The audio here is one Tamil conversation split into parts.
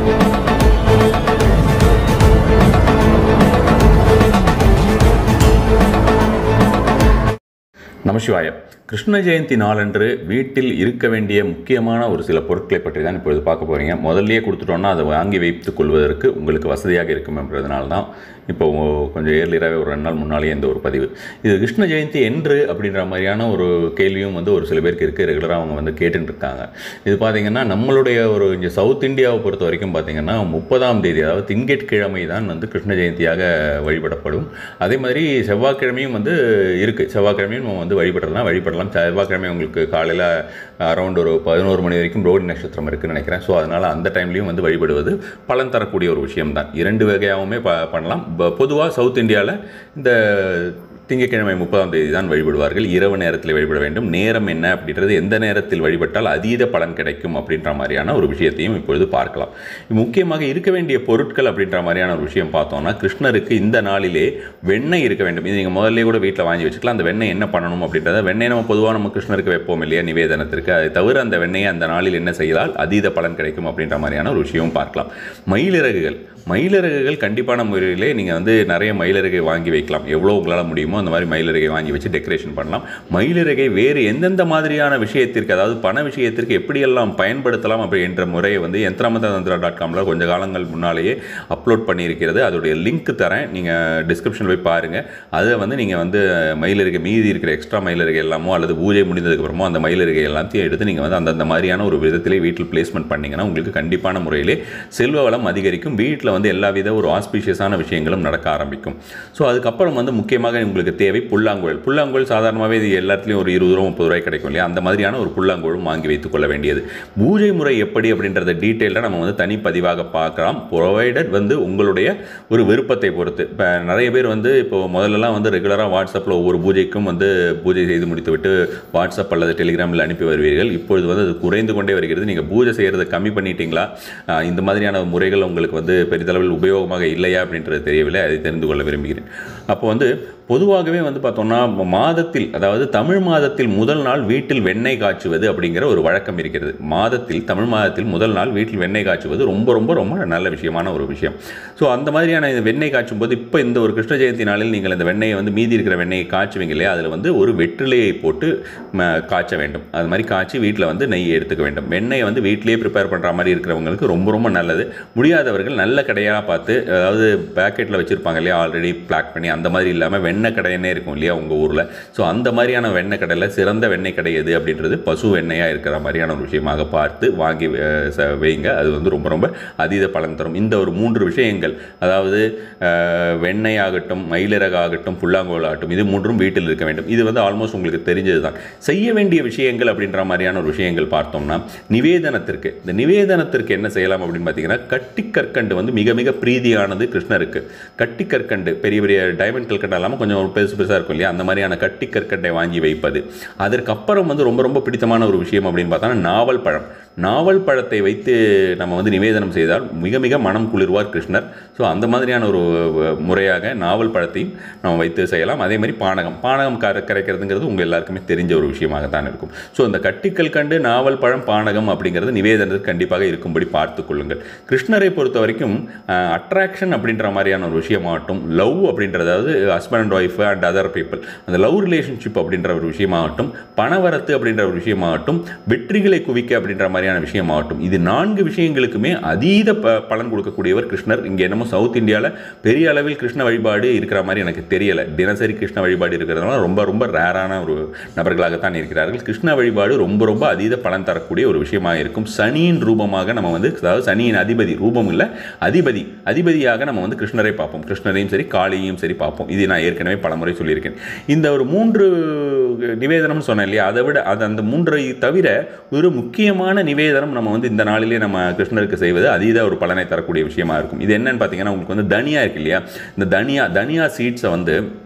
நமசிவாய கிருஷ்ண ஜெயந்தி நாளன்று வீட்டில் இருக்க வேண்டிய முக்கியமான ஒரு சில பொருட்களை பற்றி தான் இப்பொழுது பார்க்க போகிறீங்க முதல்லயே கொடுத்துட்டோன்னா அதை வாங்கி வைத்துக் கொள்வதற்கு உங்களுக்கு வசதியாக இருக்கும் என்பதனால தான் இப்போ கொஞ்சம் ஏர்லியராகவே ஒரு ரெண்டு நாள் முன்னாலேயே இந்த ஒரு பதிவு இது கிருஷ்ண ஜெயந்தி என்று அப்படின்ற மாதிரியான ஒரு கேள்வியும் வந்து ஒரு சில பேருக்கு இருக்குது ரெகுலராக அவங்க வந்து கேட்டுட்டு இருக்காங்க இது பார்த்தீங்கன்னா நம்மளுடைய ஒரு இங்கே சவுத் இந்தியாவை பொறுத்த வரைக்கும் பார்த்தீங்கன்னா முப்பதாம் தேதி அதாவது திங்கட்கிழமை தான் வந்து கிருஷ்ண ஜெயந்தியாக வழிபடப்படும் அதே மாதிரி செவ்வாய்க்கிழமையும் வந்து இருக்குது செவ்வாய்க்கிழமையும் நம்ம வந்து வழிபடலாம் வழிபடலாம் செவ்வாய்க்கிழமை உங்களுக்கு காலையில் அரௌண்ட் ஒரு பதினோரு மணி வரைக்கும் ரோடி நட்சத்திரம் இருக்குன்னு நினைக்கிறேன் ஸோ அதனால் அந்த டைம்லையும் வந்து வழிபடுவது பலன் தரக்கூடிய ஒரு விஷயம் தான் இரண்டு வகையாகவுமே ப பண்ணலாம் பொதுவாக சவுத் இந்தியாவில் இந்த திங்கட்கிழமை முப்பதாம் தேதி தான் வழிபடுவார்கள் இரவு நேரத்தில் வழிபட வேண்டும் நேரம் என்ன அப்படின்றது எந்த நேரத்தில் வழிபட்டால் அதீத பலன் கிடைக்கும் அப்படின்ற மாதிரியான ஒரு விஷயத்தையும் இப்பொழுது பார்க்கலாம் முக்கியமாக இருக்க வேண்டிய பொருட்கள் அப்படின்ற மாதிரியான ஒரு விஷயம் பார்த்தோம்னா கிருஷ்ணருக்கு இந்த நாளிலே வெண்ணெய் இருக்க வேண்டும் இது நீங்கள் முதல்ல கூட வீட்டில் வாங்கி வச்சுக்கலாம் அந்த வெண்ணெய் என்ன பண்ணணும் அப்படின்றத வெண்ணெய் நம்ம பொதுவாக நம்ம கிருஷ்ணருக்கு வைப்போம் இல்லையா நிவேதனத்திற்கு அதை தவிர அந்த வெண்ணெயை அந்த நாளில் என்ன செய்தால் அதீத பலன் கிடைக்கும் அப்படின்ற மாதிரியான ஒரு விஷயமும் பார்க்கலாம் மயிலிறகுகள் மயிலிறகுகள் கண்டிப்பான முறையிலே நீங்கள் வந்து நிறைய மயிலிறகை வாங்கி வைக்கலாம் எவ்வளோ உங்களால் முடியுமோ அந்த மாதிரி மயிலிறகை வாங்கி வச்சு டெக்கரேஷன் பண்ணலாம் மயிலிறகை வேறு எந்தெந்த மாதிரியான விஷயத்திற்கு அதாவது பண விஷயத்திற்கு எப்படியெல்லாம் பயன்படுத்தலாம் அப்படின்ற முறையை வந்து யந்திரமதந்திரா டாட் காமில் கொஞ்சம் காலங்கள் முன்னாலேயே அப்லோட் பண்ணியிருக்கிறது அதோடைய லிங்க் தரேன் நீங்கள் டிஸ்கிரிப்ஷன் போய் பாருங்கள் அதை வந்து நீங்கள் வந்து மயிலிறகை மீதி இருக்கிற எக்ஸ்ட்ரா மயிலிறகை எல்லாமோ அல்லது பூஜை முடிந்ததுக்கப்புறமோ அந்த மயிலிறகை எல்லாத்தையும் எடுத்து நீங்கள் வந்து அந்தந்த மாதிரியான ஒரு விதத்திலே வீட்டில் பிளேஸ்மெண்ட் பண்ணிங்கன்னா உங்களுக்கு கண்டிப்பான முறையிலே செல்வ வளம் அதிகரிக்கும் வீட்டில் வந்து எல்லா வித ஒரு ஆஸ்பீஷியஸான விஷயங்களும் நடக்க ஆரம்பிக்கும் ஸோ அதுக்கப்புறம் வந்து முக்கியமாக உங்களுக்கு தேவை புல்லாங்குழல் புல்லாங்குழல் சாதாரணமாகவே இது எல்லாத்துலேயும் ஒரு இருபது ரூபா முப்பது ரூபாய் கிடைக்கும் இல்லையா அந்த மாதிரியான ஒரு புல்லாங்குழலும் வாங்கி வைத்துக் கொள்ள வேண்டியது பூஜை முறை எப்படி அப்படின்றத டீட்டெயிலாக நம்ம வந்து தனி பதிவாக பார்க்கலாம் ப்ரொவைடட் வந்து உங்களுடைய ஒரு விருப்பத்தை பொறுத்து இப்போ நிறைய பேர் வந்து இப்போ முதல்லலாம் வந்து ரெகுலராக வாட்ஸ்அப்பில் ஒவ்வொரு பூஜைக்கும் வந்து பூஜை செய்து முடித்துவிட்டு வாட்ஸ்அப் அல்லது டெலிகிராமில் அனுப்பி வருவீர்கள் இப்பொழுது வந்து அது குறைந்து கொண்டே வருகிறது நீங்கள் பூஜை செய்கிறத கம்மி பண்ணிட்டீங்களா ஆஹ் இந்த மாதிரியான முறைகள் உங்களுக்கு வந்து பெரிதளவில் உபயோகமாக இல்லையா அப்படின்றது தெரியவில்லை அதை தெரிந்து கொள்ள விரும்புகிறேன் அப்போ வந்து பொதுவாகவே வந்து பார்த்தோம்னா மாதத்தில் அதாவது தமிழ் மாதத்தில் முதல் நாள் வீட்டில் வெண்ணெய் காய்ச்சுவது அப்படிங்கிற ஒரு வழக்கம் இருக்கிறது மாதத்தில் தமிழ் மாதத்தில் முதல் நாள் வீட்டில் வெண்ணெய் காய்ச்சுவது ரொம்ப ரொம்ப ரொம்ப நல்ல விஷயமான ஒரு விஷயம் ஸோ அந்த மாதிரியான இந்த வெண்ணெய் காய்ச்சும் போது இப்போ இந்த ஒரு கிருஷ்ண ஜெயந்தி நாளில் நீங்கள் இந்த வெண்ணெயை வந்து மீதி இருக்கிற வெண்ணெயை காய்ச்சுவீங்க இல்லையா அதில் வந்து ஒரு வெற்றிலையை போட்டு ம, காய்ச்ச வேண்டும் அது மாதிரி காய்ச்சி வீட்டில் வந்து நெய் எடுத்துக்க வேண்டும் வெண்ணெயை வந்து வீட்டிலேயே ப்ரிப்பேர் பண்ணுற மாதிரி இருக்கிறவங்களுக்கு ரொம்ப ரொம்ப நல்லது முடியாதவர்கள் நல்ல கடையாக பார்த்து அதாவது பேக்கெட்டில் வச்சுருப்பாங்க இல்லையா ஆல்ரெடி பிளாக் பண்ணி அந்த மாதிரி இல்லாமல் வெண்ணெய் கடையனே இருக்கும் இல்லையா உங்கள் ஊரில் ஸோ அந்த மாதிரியான வெண்ணெய் கடையில் சிறந்த வெண்ணெய் கடை எது அப்படின்றது பசு வெண்ணெயாக இருக்கிற மாதிரியான ஒரு விஷயமாக பார்த்து வாங்கி அஹ், ச- வைங்க அது வந்து ரொம்ப ரொம்ப அதீத பலன் தரும் இந்த ஒரு மூன்று விஷயங்கள் அதாவது அஹ், வெண்ணெய் ஆகட்டும் மயிலிறகு ஆகட்டும் புல்லாங்குழல் ஆகட்டும் இது மூன்றும் வீட்டில் இருக்க வேண்டும் இது வந்து ஆல்மோஸ்ட் உங்களுக்கு தெரிஞ்சது தான் செய்ய வேண்டிய விஷயங்கள் அப்படின்ற மாதிரியான ஒரு விஷயங்கள் பார்த்தோம்னா நிவேதனத்திற்கு இந்த நிவேதனத்திற்கு என்ன செய்யலாம் அப்படின்னு பார்த்தீங்கன்னா கட்டி கற்கண்டு வந்து மிக மிக பிரீதியானது கிருஷ்ணருக்கு கட்டி கற்கண்டு பெரிய பெரிய டைமண்ட் கற்கண்டு இல்லாமல் கொஞ்சம் பெருசு பெருசாக இருக்கும் இல்லையா அந்த மாதிரியான கட்டி கற்கண்டை வாங்கி வைப்பது அதற்கப்புறம் வந்து ரொம்ப ரொம்ப பிடித்தமான ஒரு விஷயம் அப்படின்னு பார்த்தோன்னா நாவல் பழம் நாவல் பழத்தை வைத்து நம்ம வந்து நிவேதனம் செய்தால் மிக மிக மனம் குளிர்வார் கிருஷ்ணர் ஸோ அந்த மாதிரியான ஒரு அஹ், முறையாக நாவல் பழத்தையும் நம்ம வைத்து செய்யலாம் அதே மாதிரி பானகம் பானகம் கர கரைக்கிறதுங்கிறது உங்கள் எல்லாருக்குமே தெரிஞ்ச ஒரு விஷயமாக தான் இருக்கும் ஸோ இந்த கட்டிக்கல் கண்டு நாவல் பழம் பானகம் அப்படிங்கிறது நிவேதனத்துக்கு கண்டிப்பாக இருக்கும்படி பார்த்துக் கொள்ளுங்கள் கிருஷ்ணரை பொறுத்த வரைக்கும் அட்ராக்ஷன் அப்படின்ற மாதிரியான ஒரு விஷயமாகட்டும் லவ் அப்படின்றது அதாவது husband and wife and other people அந்த லவ் ரிலேஷன்ஷிப் அப்படின்ற ஒரு விஷயமாகட்டும் பணவரத்து அப்படின்ற ஒரு விஷயமாகட்டும் வெற்றிகளை குவிக்க அப்படின்ற மாதிரியான விஷயமாகட்டும் இது நான்கு விஷயங்களுக்குமே அதீத ப பலன் கொடுக்கக்கூடியவர் கிருஷ்ணர் இங்கே என்னமோ சவுத் இந்தியாவில் பெரிய அளவில் கிருஷ்ண வழிபாடு இருக்கிற மாதிரி எனக்கு தெரியலை தினசரி கிருஷ்ண வழிபாடு இருக்கிறதுனால ரொம்ப ரொம்ப ரேரான ஒரு நபர்களாகத்தான் இருக்கிறார்கள் கிருஷ்ண வழிபாடு ரொம்ப ரொம்ப அதீத பலன் தரக்கூடிய ஒரு விஷயமாக இருக்கும் சனியின் ரூபமாக நம்ம வந்து அதாவது சனியின் அதிபதி ரூபம் இல்லை அதிபதி அதிபதியாக நம்ம வந்து கிருஷ்ணரை பார்ப்போம் கிருஷ்ணரையும் சரி காளியையும் சரி பார்ப்போம் இது நான் ஏற்கனவே பலமுறை சொல்லியிருக்கேன் இந்த ஒரு மூன்று நிவேதனம் சொன்னேன் இல்லையா அதை விட அது அந்த மூன்றை தவிர ஒரு முக்கியமான நிவேதனம் நம்ம வந்து இந்த நாளிலே நம்ம கிருஷ்ணருக்கு செய்வது அதீத ஒரு பலனை தரக்கூடிய விஷயமா இருக்கும் இது என்னன்னு பார்த்தீங்கன்னா உங்களுக்கு வந்து தனியா இருக்கு இல்லையா இந்த தனியா தனியா சீட்ஸை வந்து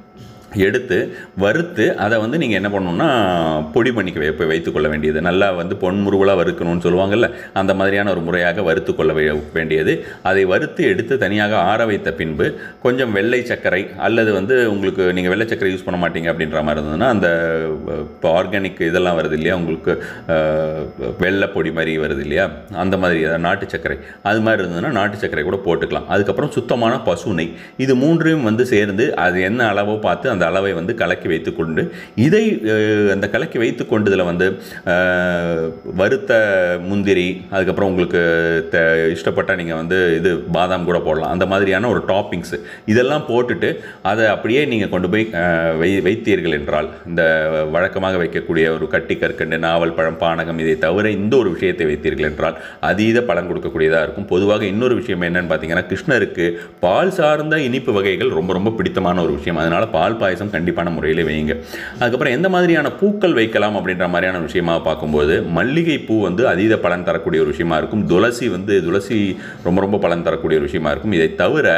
எடுத்து வறுத்து அதை வந்து நீங்கள் என்ன பண்ணணும்னா பொடி பண்ணிக்க வை வைத்து கொள்ள வேண்டியது நல்லா வந்து பொன்முருவலாக வறுக்கணும்னு சொல்லுவாங்கல்ல அந்த மாதிரியான ஒரு முறையாக வறுத்து கொள்ள வே- வேண்டியது அதை வறுத்து எடுத்து தனியாக ஆற வைத்த பின்பு கொஞ்சம் வெள்ளை சர்க்கரை அல்லது வந்து உங்களுக்கு நீங்கள் வெள்ளை சர்க்கரை யூஸ் பண்ண மாட்டீங்க அப்படின்ற மாதிரி இருந்ததுன்னா அந்த இப்போ ஆர்கானிக் இதெல்லாம் வருது இல்லையா உங்களுக்கு அஹ், வெள்ளை பொடி மாதிரி வருது இல்லையா அந்த மாதிரி அதாவது நாட்டு சர்க்கரை அது மாதிரி இருந்ததுன்னா நாட்டு சர்க்கரை கூட போட்டுக்கலாம் அதுக்கப்புறம் சுத்தமான பசு நெய் இது மூன்றையும் வந்து சேர்ந்து அது என்ன அளவோ பார்த்து அந்த அளவை வந்து கலக்கி வைத்துக்கொண்டு இதை அஹ், அந்த கலக்கி வைத்து கொண்டதில் வந்து அஹ், வறுத்த முந்திரி அதுக்கப்புறம் உங்களுக்கு த இஷ்டப்பட்டால் நீங்கள் வந்து இது பாதாம் கூட போடலாம் அந்த மாதிரியான ஒரு டாப்பிங்ஸ் இதெல்லாம் போட்டுட்டு அதை அப்படியே நீங்கள் கொண்டு போய் அஹ், வை வைத்தீர்கள் என்றால் இந்த வழக்கமாக வைக்கக்கூடிய ஒரு கட்டி கற்கண்டு நாவல் பழம் பானகம் இதை தவிர இந்த ஒரு விஷயத்தை வைத்தீர்கள் என்றால் அதீத பலன் கொடுக்கக்கூடியதாக இருக்கும் பொதுவாக இன்னொரு விஷயம் என்னன்னு பார்த்தீங்கன்னா கிருஷ்ணருக்கு பால் சார்ந்த இனிப்பு வகைகள் ரொம்ப ரொம்ப பிடித்தமான ஒரு விஷயம் அதனால பால் பாயசம் கண்டிப்பான முறையில் வைங்க அதுக்கப்புறம் எந்த மாதிரியான பூக்கள் வைக்கலாம் அப்படின்ற மாதிரியான விஷயமாக பார்க்கும்போது மல்லிகை பூ வந்து அதீத பலன் தரக்கூடிய ஒரு விஷயமா இருக்கும் துளசி வந்து துளசி ரொம்ப ரொம்ப பலன் தரக்கூடிய ஒரு விஷயமா இருக்கும் இதை தவிர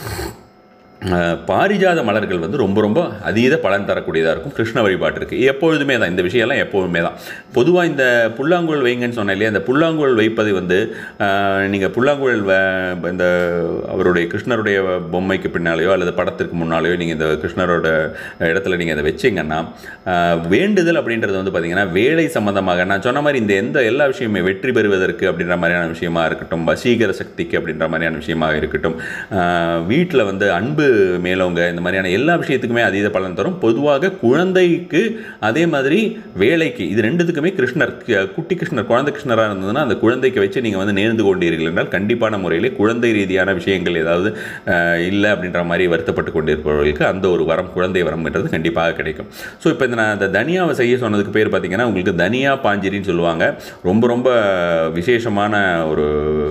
அஹ், பாரிஜாத மலர்கள் வந்து ரொம்ப ரொம்ப அதீத பலன் தரக்கூடியதாக இருக்கும் கிருஷ்ண வழிபாட்டிற்கு எப்பொழுதுமே தான் இந்த விஷயம்லாம் எப்போதுமே தான் பொதுவாக இந்த புல்லாங்குழல் வைங்கன்னு சொன்னேன் இல்லையா இந்த புல்லாங்குழல் வைப்பது வந்து நீங்கள் புல்லாங்குழல் வ- இந்த அவருடைய கிருஷ்ணருடைய பொம்மைக்கு பின்னாலேயோ அல்லது படத்திற்கு முன்னாலேயோ நீங்கள் இந்த கிருஷ்ணரோட இடத்துல நீங்கள் அதை வச்சிங்கன்னா அஹ், வேண்டுதல் அப்படின்றது வந்து பார்த்தீங்கன்னா வேலை சம்பந்தமாக நான் சொன்ன மாதிரி இந்த எந்த எல்லா விஷயமே வெற்றி பெறுவதற்கு அப்படின்ற மாதிரியான விஷயமா இருக்கட்டும் வசீகர சக்திக்கு அப்படின்ற மாதிரியான விஷயமாக இருக்கட்டும் வீட்டில் வந்து அன்பு மேலவங்க இந்த மாதிரியான எல்லா விஷயத்துக்குமே அதீத பலன் தரும் பொதுவாக குழந்தைக்கு அதே மாதிரி வேலைக்கு இது ரெண்டுத்துக்குமே கிருஷ்ணர் க- குட்டி கிருஷ்ணர் குழந்தை கிருஷ்ணராக இருந்ததுன்னா அந்த குழந்தைக்கு வச்சு நீங்கள் வந்து நேர்ந்து கொண்டீர்கள் என்றால் கண்டிப்பான முறையிலே குழந்தை ரீதியான விஷயங்கள் ஏதாவது அஹ், இல்லை அப்படின்ற மாதிரி வருத்தப்பட்டு கொண்டிருப்பவர்களுக்கு அந்த ஒரு வரம் குழந்தை வரம்ன்றது கண்டிப்பாக கிடைக்கும் ஸோ இப்போ இந்த நான் அந்த தனியாவை செய்ய சொன்னதுக்கு பேர் பார்த்தீங்கன்னா உங்களுக்கு தனியா பாஞ்சிரின்னு சொல்லுவாங்க ரொம்ப ரொம்ப விசேஷமான ஒரு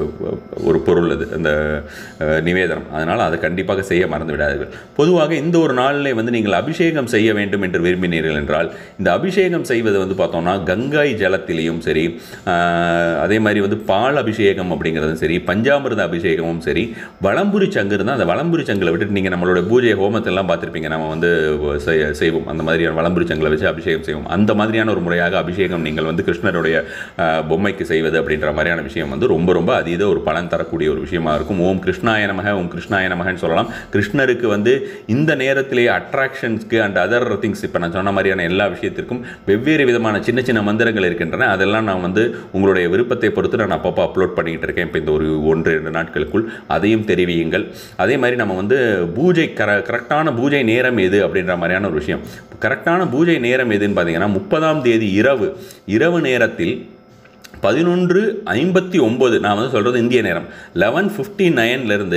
ஒரு பொருள் அது அந்த அஹ், நிவேதனம் அதனால் அதை கண்டிப்பாக செய்ய மறந்து விடாதீர்கள் பொதுவாக இந்த ஒரு நாளிலே வந்து நீங்கள் அபிஷேகம் செய்ய வேண்டும் என்று விரும்பினீர்கள் என்றால் இந்த அபிஷேகம் செய்வது வந்து பார்த்தோம்னா கங்கை ஜலத்திலையும் சரி அஹ், அதே மாதிரி வந்து பால் அபிஷேகம் அப்படிங்கிறதும் சரி பஞ்சாமிர்த அபிஷேகமும் சரி வளம்புரி சங்கு இருந்தால் அந்த வளம்புரி சங்கில் விட்டுட்டு நீங்கள் நம்மளோட பூஜை ஹோமத்தெல்லாம் பார்த்துருப்பீங்க நம்ம வந்து செய்- செய்வோம் அந்த மாதிரியான வளம்புரி சங்கில் வச்சு அபிஷேகம் செய்வோம் அந்த மாதிரியான ஒரு முறையாக அபிஷேகம் நீங்கள் வந்து கிருஷ்ணருடைய அஹ், பொம்மைக்கு செய்வது அப்படின்ற மாதிரியான விஷயம் வந்து ரொம்ப ரொம்ப அதீத ஒரு பலன் தரக்கூடிய ஒரு விஷயமா இருக்கும் ஓம் கிருஷ்ணாய நமக ஓம் கிருஷ்ணாய நமகன்னு சொல்லலாம் கிருஷ்ணருக்கு வந்து இந்த நேரத்திலே அட்ராக்ஷன்ஸ்க்கு அண்ட் அதர் திங்ஸ் இப்போ நான் சொன்ன மாதிரியான எல்லா விஷயத்திற்கும் வெவ்வேறு விதமான சின்ன சின்ன மந்திரங்கள் இருக்கின்றன அதெல்லாம் நான் வந்து உங்களுடைய விருப்பத்தை பொறுத்து நான் அப்பப்போ அப்லோட் பண்ணிக்கிட்டு இருக்கேன் இப்போ இந்த ஒரு ஒன்று இரண்டு நாட்களுக்குள் அதையும் தெரிவியுங்கள் அதே மாதிரி நம்ம வந்து பூஜை கர கரெக்டான பூஜை நேரம் எது அப்படின்ற மாதிரியான ஒரு விஷயம் கரெக்டான பூஜை நேரம் எதுன்னு பார்த்தீங்கன்னா முப்பதாம் தேதி இரவு இரவு நேரத்தில் பதினொன்று ஐம்பத்தி ஒம்பது நான் வந்து சொல்கிறது இந்திய நேரம் லெவன் ஃபிஃப்டி நைன்லேருந்து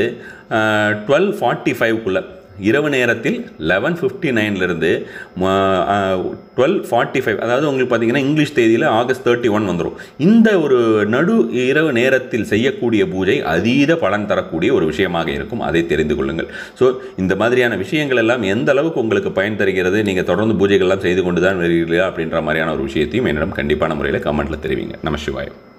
டுவெல் ஃபார்ட்டி ஃபைவ்க்குள்ளே இரவு நேரத்தில் லெவன் ஃபிஃப்டி நைன்லேருந்து டுவெல் ஃபார்ட்டி ஃபைவ் அதாவது உங்களுக்கு பார்த்தீங்கன்னா இங்கிலீஷ் தேதியில் ஆகஸ்ட் தேர்ட்டி ஒன் வந்துடும் இந்த ஒரு நடு இரவு நேரத்தில் செய்யக்கூடிய பூஜை அதீத பலன் தரக்கூடிய ஒரு விஷயமாக இருக்கும் அதை தெரிந்து கொள்ளுங்கள் ஸோ இந்த மாதிரியான விஷயங்கள் எல்லாம் எந்த அளவுக்கு உங்களுக்கு பயன் தருகிறது நீங்கள் தொடர்ந்து பூஜைகள்லாம் செய்து கொண்டு தான் வருகிறீர்களா அப்படின்ற மாதிரியான ஒரு விஷயத்தையும் என்னிடம் கண்டிப்பான முறையில் கமெண்ட்டில் தெரிவிங்க நம சிவாயம்